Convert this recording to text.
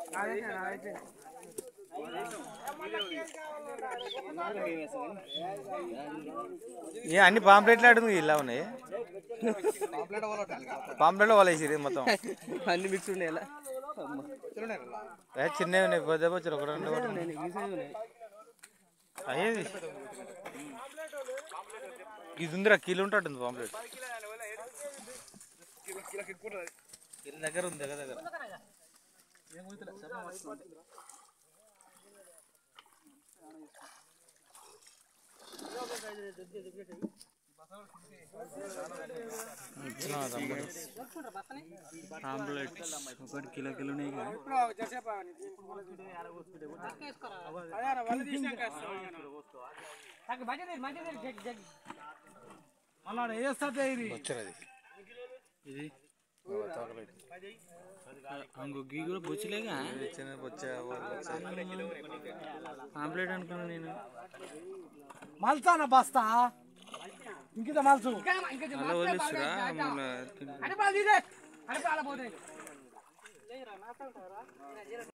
ఏ అన్ని పాంప్లెట్లు ఆడుతుంది ఇలా ఉన్నాయి పాంప్లెట్ వాళ్ళు వేసిరు మొత్తం అన్ని మిక్స్ ఉన్నాయి అలా ఏ చిన్నవి ఉన్నాయి పెద్ద వచ్చారు ఒక రెండు ఒకటి నేను ఈ సైజు ఉన్నాయి అయ్యేది ఇది ఉందిరా కిలో ఉంటుంది పాంప్లెట్ కిలో దగ్గర ఉంది దగ్గర దగ్గర ఇచ్చిన తమ్ముడు ఆమ్లెట్ ఒకటి కిలో కిలో ఉన్నాయి కదా వచ్చారు అది ఇది చాక్లెట్ ఇంకో గీ కూడా బొచ్చలేగా చిన్న వచ్చా వాళ్ళు వచ్చాయి ఆమ్లెట్ అనుకున్నా నేను మల్చాన బస్తా ఇంకిత మల్చు అలా వదిలేస్తురా మళ్ళీ అడిపాలు తీసే అడిపాల పోతే